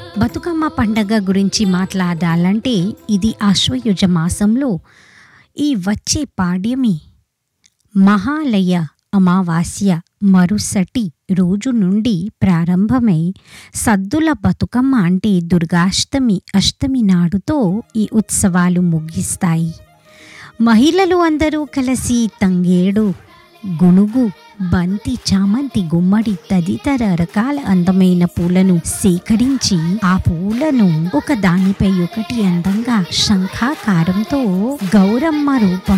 బతుకమ్మ పండగ గురించి మాట్లాడాలంటే ఇది ఆశ్వయుజ మాసంలో ఈ వచ్చే పాడ్యమి మహాలయ అమావాస్య మరుసటి రోజు నుండి ప్రారంభమై సద్దుల బతుకమ్మ అంటే దుర్గాష్టమి అష్టమి నాడుతో ఈ ఉత్సవాలు ముగిస్తాయి మహిళలు అందరూ కలిసి తంగేడు గునుగు బంతి చామంతి గుమ్మడి తదితర రకాల అందమైన పూలను సేకరించి ఆ పూలను ఒక దానిపై ఒకటి అందంగా శంఖాకారంతో గౌరమ్మ రూపం